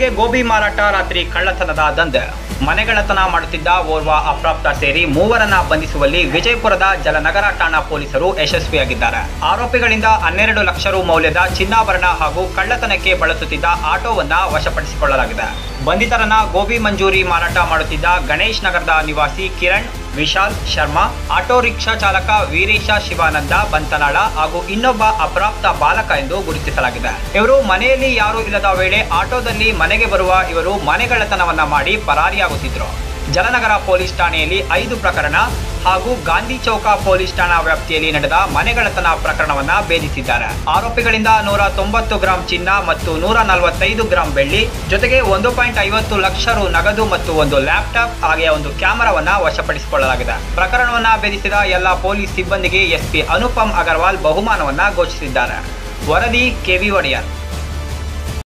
ಬೆಳಗ್ಗೆ ಗೋಬಿ ಮಾರಾಟ ರಾತ್ರಿ ಕಳ್ಳತನದ ದಂಧೆ ಮನೆಗಳತನ ಮಾಡುತ್ತಿದ್ದ ಓರ್ವ ಅಪ್ರಾಪ್ತ ಸೇರಿ ಮೂವರನ್ನ ಬಂಧಿಸುವಲ್ಲಿ ವಿಜಯಪುರದ ಜಲನಗರ ಠಾಣಾ ಪೊಲೀಸರು ಯಶಸ್ವಿಯಾಗಿದ್ದಾರೆ ಆರೋಪಿಗಳಿಂದ ಹನ್ನೆರಡು ಲಕ್ಷ ರು ಮೌಲ್ಯದ ಚಿನ್ನಾಭರಣ ಹಾಗೂ ಕಳ್ಳತನಕ್ಕೆ ಬಳಸುತ್ತಿದ್ದ ಆಟೋವನ್ನ ವಶಪಡಿಸಿಕೊಳ್ಳಲಾಗಿದೆ ಬಂಧಿತರನ್ನ ಗೋಬಿ ಮಂಜೂರಿ ಮಾರಾಟ ಮಾಡುತ್ತಿದ್ದ ಗಣೇಶ್ ನಗರದ ನಿವಾಸಿ ಕಿರಣ್ ವಿಶಾಲ್ ಶರ್ಮಾ ಆಟೋ ರಿಕ್ಷಾ ಚಾಲಕ ವೀರೇಶ ಶಿವಾನಂದ ಬಂತನಾಳ ಹಾಗೂ ಇನ್ನೊಬ್ಬ ಅಪ್ರಾಪ್ತ ಬಾಲಕ ಎಂದು ಗುರುತಿಸಲಾಗಿದೆ ಇವರು ಮನೆಯಲ್ಲಿ ಯಾರೂ ಇಲ್ಲದ ವೇಳೆ ಆಟೋದಲ್ಲಿ ಮನೆಗೆ ಬರುವ ಇವರು ಮನೆಗಳ್ಳತನವನ್ನ ಮಾಡಿ ಪರಾರಿಯಾಗುತ್ತಿದ್ರು ಜಲನಗರ ಪೊಲೀಸ್ ಠಾಣೆಯಲ್ಲಿ ಐದು ಪ್ರಕರಣ ಹಾಗೂ ಗಾಂಧಿ ಚೌಕ ಪೊಲೀಸ್ ಠಾಣಾ ವ್ಯಾಪ್ತಿಯಲ್ಲಿ ನಡೆದ ಮನೆಗಳ್ಳತನ ಪ್ರಕರಣವನ್ನ ಭೇದಿಸಿದ್ದಾರೆ ಆರೋಪಿಗಳಿಂದ ನೂರ ತೊಂಬತ್ತು ಗ್ರಾಂ ಚಿನ್ನ ಮತ್ತು ನೂರ ನಲವತ್ತೈದು ಗ್ರಾಂ ಬೆಳ್ಳಿ ಜೊತೆಗೆ ಒಂದು ಪಾಯಿಂಟ್ ಐವತ್ತು ಲಕ್ಷ ರು ನಗದು ಮತ್ತು ಒಂದು ಲ್ಯಾಪ್ಟಾಪ್ ಹಾಗೆ ಒಂದು ಕ್ಯಾಮೆರಾವನ್ನ ವಶಪಡಿಸಿಕೊಳ್ಳಲಾಗಿದೆ ಪ್ರಕರಣವನ್ನ ಭೇದಿಸಿದ ಎಲ್ಲ ಪೊಲೀಸ್ ಸಿಬ್ಬಂದಿಗೆ ಎಸ್ಪಿ ಅನುಪಮ್ ಅಗರ್ವಾಲ್ ಬಹುಮಾನವನ್ನ ಘೋಷಿಸಿದ್ದಾರೆ ವರದಿ ಕೆವಿ ಒಡೆಯರ್